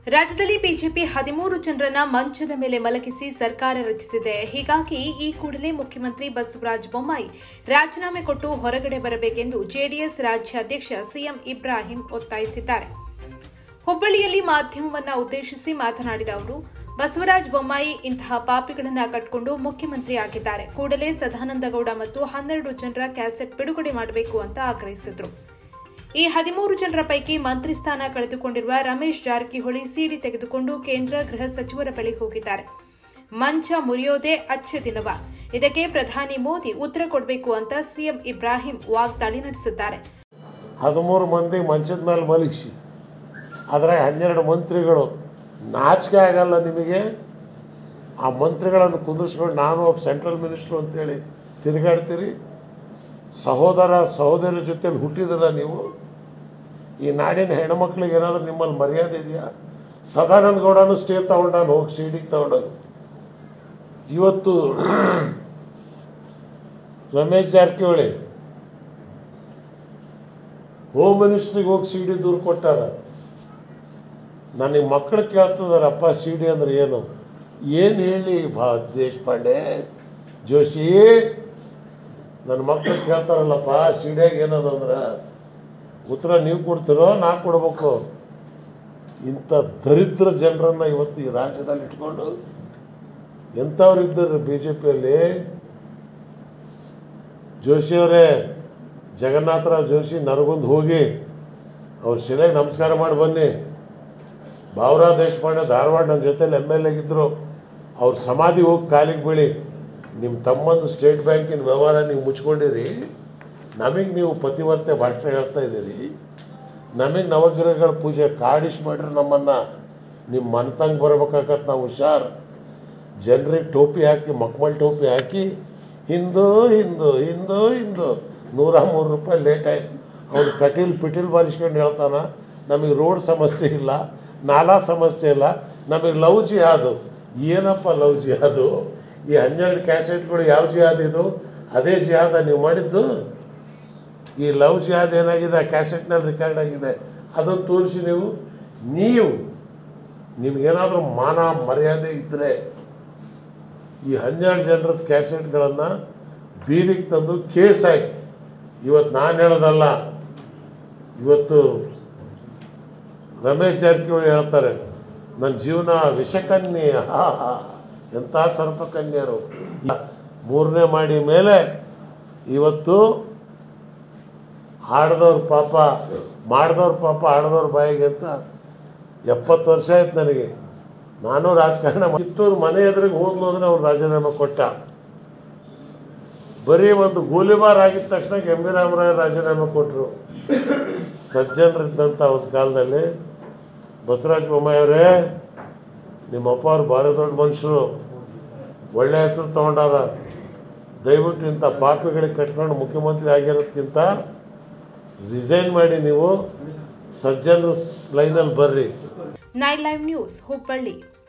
ರಾಜ್ಯದಲ್ಲಿ ಬಿಜೆಪಿ ಹದಿಮೂರು ಜನರನ್ನ ಮಂಚದ ಮೇಲೆ ಮಲಗಿಸಿ ಸರ್ಕಾರ ರಚಿಸಿದೆ ಹೀಗಾಗಿ ಈ ಕೂಡಲೇ ಮುಖ್ಯಮಂತ್ರಿ ಬಸವರಾಜ ಬೊಮ್ಮಾಯಿ ರಾಜೀನಾಮೆ ಕೊಟ್ಟು ಹೊರಗಡೆ ಬರಬೇಕೆಂದು ಜೆಡಿಎಸ್ ರಾಜ್ಯಾಧ್ಯಕ್ಷ ಸಿಎಂ ಇಬ್ರಾಹಿಂ ಒತ್ತಾಯಿಸಿದ್ದಾರೆ ಹುಬ್ಬಳ್ಳಿಯಲ್ಲಿ ಮಾಧ್ಯಮವನ್ನ ಉದ್ದೇಶಿಸಿ ಮಾತನಾಡಿದ ಅವರು ಬಸವರಾಜ ಬೊಮ್ಮಾಯಿ ಇಂತಹ ಪಾಪಿಗಳನ್ನ ಕಟ್ಕೊಂಡು ಮುಖ್ಯಮಂತ್ರಿ ಆಗಿದ್ದಾರೆ ಕೂಡಲೇ ಸದಾನಂದಗೌಡ ಮತ್ತು ಹನ್ನೆರಡು ಜನರ ಕ್ಯಾಸೆಟ್ ಬಿಡುಗಡೆ ಮಾಡಬೇಕು ಅಂತ ಆಗ್ರಹಿಸಿದರು ಈ ಹದಿಮೂರು ಜನರ ಪೈಕಿ ಮಂತ್ರಿ ಸ್ಥಾನ ಕಳೆದುಕೊಂಡಿರುವ ರಮೇಶ್ ಜಾರಕಿಹೊಳಿ ಸಿಡಿ ತೆಗೆದುಕೊಂಡು ಕೇಂದ್ರ ಗೃಹ ಸಚಿವರ ಬಳಿ ಹೋಗಿದ್ದಾರೆ ಮಂಚ ಮುರಿಯೋದೇ ಅಚ್ಚೆ ದಿನವ ಇದಕ್ಕೆ ಪ್ರಧಾನಿ ಮೋದಿ ಉತ್ತರ ಕೊಡಬೇಕು ಅಂತ ಸಿಎಂ ಇಬ್ರಾಹಿಂ ವಾಗ್ದಾಳಿ ನಡೆಸಿದ್ದಾರೆ ಹದಿಮೂರು ಮಂದಿ ಮಂಚದ ಮೇಲೆ ಮಲಗಿಸಿ ಆದರೆ ಹನ್ನೆರಡು ಮಂತ್ರಿಗಳು ನಾಚಿಕೆ ಆಗಲ್ಲ ನಿಮಗೆ ಆ ಮಂತ್ರಿಗಳನ್ನು ಕುಂದಿಸ್ಕೊಂಡು ನಾನು ಒಬ್ಬ ಸೆಂಟ್ರಲ್ ಮಿನಿಸ್ಟ್ರು ಅಂತೇಳಿ ತಿರುಗಾಡ್ತೀರಿ ಸಹೋದರ ಸಹೋದರಿ ಜೊತೆಲಿ ಹುಟ್ಟಿದಿರ ನೀವು ಈ ನಾಡಿನ ಹೆಣ್ಮಕ್ಳಿಗೆ ಏನಾದರೂ ನಿಮ್ಮಲ್ಲಿ ಮರ್ಯಾದೆ ಇದೆಯಾ ಸದಾನಂದ ಗೌಡನು ಸ್ಟೇ ತಗೊಂಡಾನು ಹೋಗಿ ಸೀಡಿಗೆ ತಗೊಂಡೋಗಿ ಇವತ್ತು ರಮೇಶ್ ಜಾರಕಿಹೊಳಿ ಹೋಮ್ ಮಿನಿಸ್ಟ್ರಿಗೆ ಹೋಗಿ ಸಿ ಡಿ ದೂರು ಕೊಟ್ಟಾರ ನನಗೆ ಮಕ್ಕಳು ಕೇಳ್ತಿದಾರಪ್ಪ ಸಿ ಡಿ ಅಂದ್ರೆ ಏನು ಏನು ಹೇಳಿ ಭಾ ದೇಶಪಾಂಡೆ ಜೋಶಿ ನನ್ನ ಮಕ್ಕಳು ಕೇಳ್ತಾರಲ್ಲಪ್ಪ ಸಿ ಡಿಯಾಗ ಏನದಂದ್ರೆ ಉತ್ತರ ನೀವು ಕೊಡ್ತೀರೋ ನಾ ಕೊಡ್ಬೇಕು ಇಂಥ ದರಿದ್ರ ಜನರನ್ನು ಇವತ್ತು ಈ ರಾಜ್ಯದಲ್ಲಿ ಇಟ್ಕೊಂಡು ಎಂಥವ್ರು ಇದ್ದಾರೆ ಬಿ ಜೆ ಪಿಯಲ್ಲಿ ಜೋಶಿಯವರೇ ಜಗನ್ನಾಥರಾವ್ ಜೋಶಿ ನರಗುಂದ್ ಹೋಗಿ ಅವ್ರ ಶಿಲೆಗೆ ನಮಸ್ಕಾರ ಮಾಡಿ ಬನ್ನಿ ಭಾವರಾವ್ ದೇಶಪಾಂಡೆ ಧಾರವಾಡ ನನ್ನ ಜೊತೆಲಿ ಎಮ್ ಎಲ್ ಎಗಿದ್ರು ಅವ್ರ ಸಮಾಧಿ ಹೋಗಿ ಕಾಲಿಗೆ ಬೀಳಿ ನಿಮ್ಮ ತಮ್ಮಂದು ಸ್ಟೇಟ್ ಬ್ಯಾಂಕಿನ ವ್ಯವಹಾರ ನೀವು ಮುಚ್ಕೊಂಡಿರಿ ನಮಗೆ ನೀವು ಪತಿವರ್ತೆ ಭಾಷಣ ಹೇಳ್ತಾ ಇದ್ದೀರಿ ನಮಗೆ ನವಗ್ರಹಗಳ ಪೂಜೆ ಕಾಡಿಸ್ ಮಾಡ್ರಿ ನಮ್ಮನ್ನು ನಿಮ್ಮ ಮನ್ತಂಗೆ ಬರ್ಬೇಕಾಗತ್ತೆ ನಾವು ಹುಷಾರ್ ಜನರಿಗೆ ಟೋಪಿ ಹಾಕಿ ಮಕ್ಮಲ್ ಟೋಪಿ ಹಾಕಿ ಹಿಂದೂ ಹಿಂದೂ ಹಿಂದೂ ಹಿಂದೂ ನೂರ ಮೂರು ರೂಪಾಯಿ ಲೇಟ್ ಆಯ್ತು ಅವ್ನು ಕಟೀಲ್ ಪಿಟೀಲ್ ಬಾರಿಸ್ಕೊಂಡು ಹೇಳ್ತಾನ ನಮಗೆ ರೋಡ್ ಸಮಸ್ಯೆ ಇಲ್ಲ ನಾಲಾ ಸಮಸ್ಯೆ ಇಲ್ಲ ನಮಗೆ ಲವ್ ಜಿಹಾದು ಏನಪ್ಪ ಲವ್ ಜಿಹಾದು ಈ ಹನ್ನೆರಡು ಕ್ಯಾಸೆಟ್ಗಳು ಯಾವ ಜಿಹಾದ್ ಇದು ಅದೇ ಜಿಹಾದ ನೀವು ಮಾಡಿದ್ದು ಈ ಲವ್ ಜಿಹಾದ್ ಏನಾಗಿದೆ ಆ ಕ್ಯಾಸೆಟ್ನಲ್ಲಿ ರೆಕಾರ್ಡ್ ಆಗಿದೆ ಅದನ್ನು ತೋರಿಸಿ ನೀವು ನೀವು ನಿಮಗೇನಾದರೂ ಮಾನ ಮರ್ಯಾದೆ ಇದ್ದರೆ ಈ ಹನ್ನೆರಡು ಜನರ ಕ್ಯಾಸೆಟ್ಗಳನ್ನು ಬೀದಿಗೆ ತಂದು ಕೇಸ್ ಹಾಕಿ ಇವತ್ತು ನಾನು ಹೇಳೋದಲ್ಲ ಇವತ್ತು ರಮೇಶ್ ಜಾರಕಿಹೊಳಿ ಹೇಳ್ತಾರೆ ನನ್ನ ಜೀವನ ವಿಷಕನ್ಯೆ ಹಾ ಹಾ ಎಂಥ ಸರ್ಪಕನ್ಯರು ಮೂರನೇ ಮಾಡಿ ಮೇಲೆ ಇವತ್ತು ಹಾಡ್ದವ್ರ ಪಾಪ ಮಾಡ್ದವ್ರ ಪಾಪ ಆಡ್ದವ್ರ ಬಾಯಿಗೆ ಅಂತ ಎಪ್ಪತ್ತು ವರ್ಷ ಆಯ್ತು ನನಗೆ ನಾನು ರಾಜಕಾರಣ ಮಾಡಿ- ಕಿತ್ತೂರು ಮನೆ ಎದುರಿಗೆ ಹೋಗ್ಲು ಅಂದ್ರೆ ಅವ್ರು ರಾಜೀನಾಮೆ ಕೊಟ್ಟ ಬರೀ ಒಂದು ಗೋಲಿಬಾರ್ ಆಗಿದ ತಕ್ಷಣ ಎಂ ಬಿ ರಾಮರಾಯ ರಾಜೀನಾಮೆ ಕೊಟ್ಟರು ಸಜ್ಜನರಿದ್ದಂಥ ಒಂದು ಕಾಲದಲ್ಲಿ ಬಸವರಾಜ ಬೊಮ್ಮಾಯಿ ಅವರೇ ನಿಮ್ಮ ಅಪ್ಪ ಅವ್ರು ಭಾರಿ ದೊಡ್ಡ ಮನುಷ್ಯರು ಒಳ್ಳೆ ಹೆಸರು ತಗೊಂಡಾರ ದಯವಿಟ್ಟು ಇಂಥ ಪಾಪಿಗಳಿಗೆ ಕಟ್ಕೊಂಡು ಮುಖ್ಯಮಂತ್ರಿ ಆಗಿರೋದಕ್ಕಿಂತ ರಿಸೈನ್ ಮಾಡಿ ನೀವು ಸಜ್ಜನರ ಲೈನಲ್ಲಿ ಬರ್ರಿ ನೈನ್ ಲೈವ್ ನ್ಯೂಸ್ ಹುಬ್ಬಳ್ಳಿ